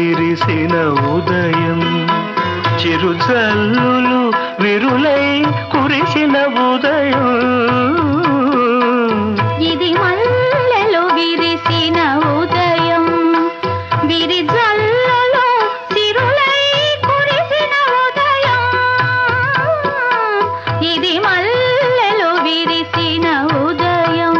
విరిసిన ఉదయం చిరుజల్లులు విరులై కురిసిన ఉదయం ఇది మల్లెలు విరిసిన ఉదయం విరిజల్లలో సిరులై కురిసిన ఉదయం ఇది మల్లెలు విరిసిన ఉదయం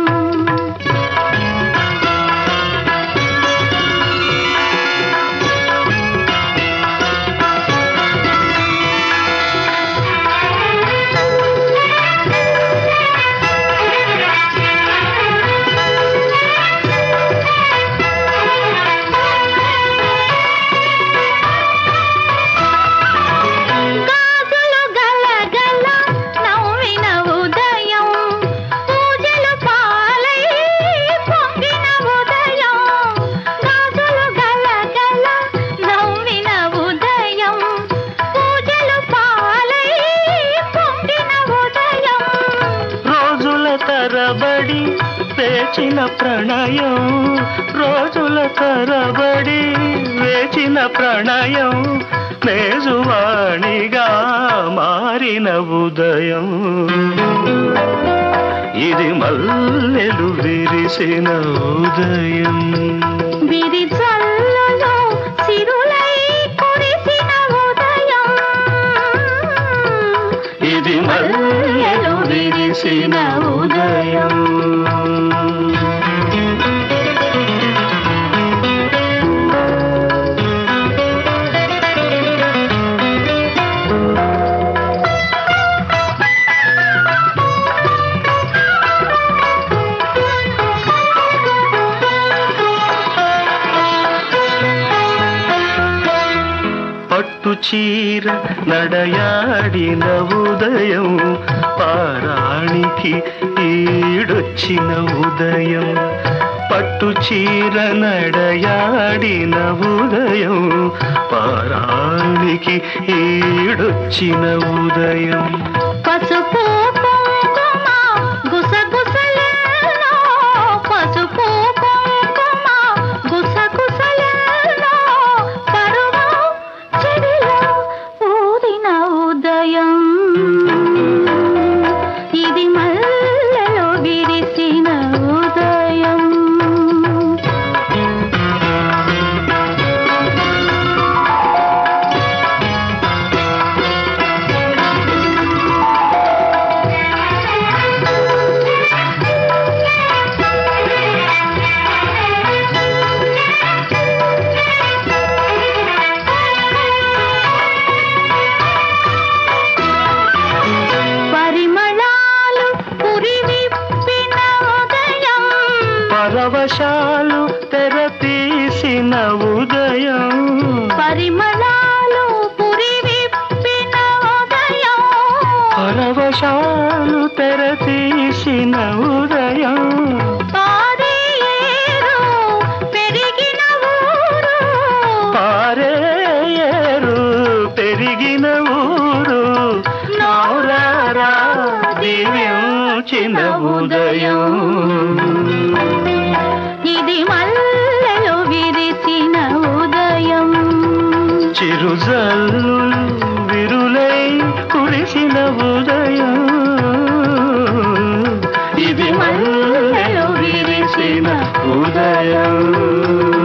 గాజులు గలగల నవ్విన ఉదయం పూజలు పాలై పొంగిన ఉదయం గాజులు గలగల నవ్విన ఉదయం పూజలు పాలై పొంగిన ఉదయం రోజుల తరబడి వేచిన ప్రణయం రోజుల తరబడి వేచిన ప్రణయం నేజువాణిగా మారిన ఉదయం ఇది మల్లెలు విరిసిన ఉదయం విరిజల్లలో సిరులై కురిసిన ఉదయం ఇది మల్లెలు విరిసిన ఉదయం పట్టు చీర నడయాడిన ఉదయం పారాణికి ఈడొచ్చిన ఉదయం పట్టు చీర నడయాడిన ఉదయం పారాణికి ఈడొచ్చిన ఉదయం పసుపు కుంకుమ గుసగుసలలో పసుపు కుంకుమ గుసగుసలలో పరువు చెడిలో ఊదిన ఉదయం ఇది మల్లెలో విరిసిన ఉదయం పరిమళాలు పురివిప్పిన ఉదయం పరవశాలు తెరతీసిన ఉదయం పరిమళాలు పురివిప్పిన ఉదయం పరవశాలు తెరతీసిన ఉదయం పారే ఏరు పెరిగిన ఊరు పారేరు పెరిగిన ఊరు నౌరారా దివ్యించిన ఉదయం ఇది మల్లెలు విరిసిన ఉదయం చిరుజల్లు విరులై కురిసిన ఉదయం ఇది మల్లెలు విరిసిన ఉదయం